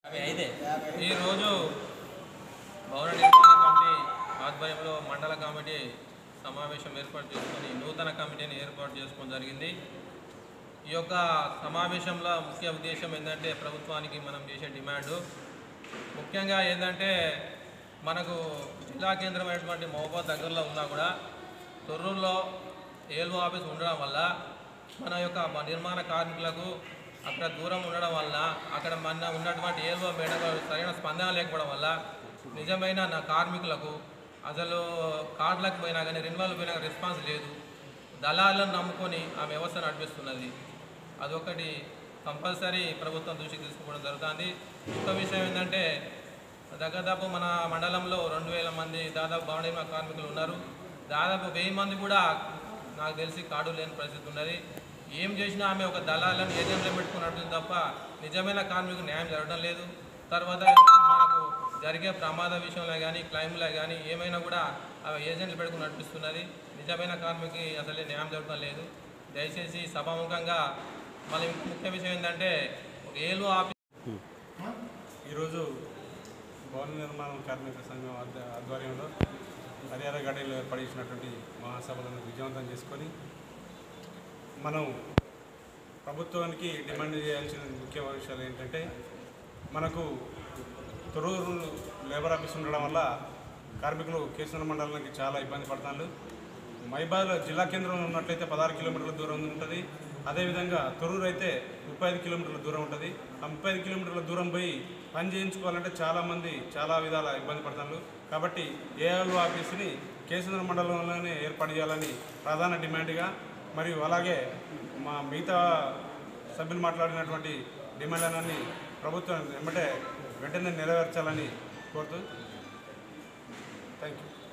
ఈరోజు భవన నిర్మాణ కమిటీ ఆధ్వర్యంలో మండల కమిటీ సమావేశం ఏర్పాటు చేసుకొని నూతన కమిటీని ఏర్పాటు చేసుకోవడం జరిగింది ఈ యొక్క సమావేశంలో ముఖ్య ఉద్దేశం ఏంటంటే ప్రభుత్వానికి మనం చేసే డిమాండు ముఖ్యంగా ఏంటంటే మనకు జిల్లా కేంద్రమైనటువంటి మహబాద్ దగ్గరలో ఉన్నా కూడా తొర్రూరులో ఏల్ఓ ఆఫీస్ ఉండడం వల్ల మన యొక్క మ- నిర్మాణ కార్మికులకు అక్కడ దూరం ఉండడం వల్ల అక్కడ మన ఉన్నటువంటి ఏల్ఓ మేడం గారు సరైన స్పందన లేకపోవడం వల్ల నిజమైన నా కార్మికులకు అసలు కార్డులకు పోయినా కానీ రెన్యువల్ పోయినా కానీ రెస్పాన్స్ లేదు దళాలను నమ్ముకొని ఆ వ్యవస్థ నడిపిస్తున్నది అదొకటి కంపల్సరీ ప్రభుత్వం దృష్టికి తీసుకోవడం జరుగుతుంది ఇంకో విషయం ఏంటంటే దగ్గరదాపు మన మండలంలో రెండు వేల మంది దాదాపు భవన నిర్మాణ కార్మికులు ఉన్నారు దాదాపు వెయ్యి మంది కూడా నాకు తెలిసి కార్డు లేని పరిస్థితి ఉన్నది ఏం చేసినా ఆమె ఒక దళాలను ఏజెంట్లో పెట్టుకుని నడుతుంది తప్ప నిజమైన కార్మికులకు న్యాయం జరగడం లేదు తర్వాత మనకు జరిగే ప్రమాద విషయంలో కానీ క్లైమ్లో కానీ ఏమైనా కూడా ఆ ఏజెంట్లు పెట్టుకుని నడిపిస్తున్నది నిజమైన కార్మికి అసలే న్యాయం జరగడం లేదు దయచేసి సభాముఖంగా మళ్ళీ ముఖ్య విషయం ఏంటంటే ఒక ఏలు ఆఫీస్ ఈరోజు భవన నిర్మాణ కార్మిక సంఘం ఆధ్వ- ఆధ్వర్యంలో హరిహర గడిలో ఏర్పడినటువంటి మహాసభలను విజయవంతం చేసుకొని మనం ప్రభుత్వానికి డిమాండ్ చేయాల్సిన ముఖ్య విషయాలు ఏంటంటే మనకు తొరూరు లేబర్ ఆఫీస్ ఉండడం వల్ల కార్మికులు కేసీఆర్ మండలానికి చాలా ఇబ్బంది పడుతున్నారు మైబాద్ జిల్లా కేంద్రం ఉన్నట్లయితే పదహారు కిలోమీటర్ల దూరం ఉంటుంది అదేవిధంగా తొర్రూరు అయితే ముప్పై ఐదు కిలోమీటర్ల దూరం ఉంటుంది ఆ ముప్పై ఐదు కిలోమీటర్ల దూరం పోయి పని చేయించుకోవాలంటే చాలామంది చాలా విధాల ఇబ్బంది పడుతున్నారు కాబట్టి ఏఆర్ఓ ఆఫీస్ని కేసీఆర్ మండలంలోనే ఏర్పాటు చేయాలని ప్రధాన డిమాండ్గా మరియు అలాగే మా మిగతా సభ్యులు మాట్లాడినటువంటి డిమాండ్లన్నీ ప్రభుత్వం వెంబటే వెంటనే నెరవేర్చాలని కోరుతూ థ్యాంక్ యూ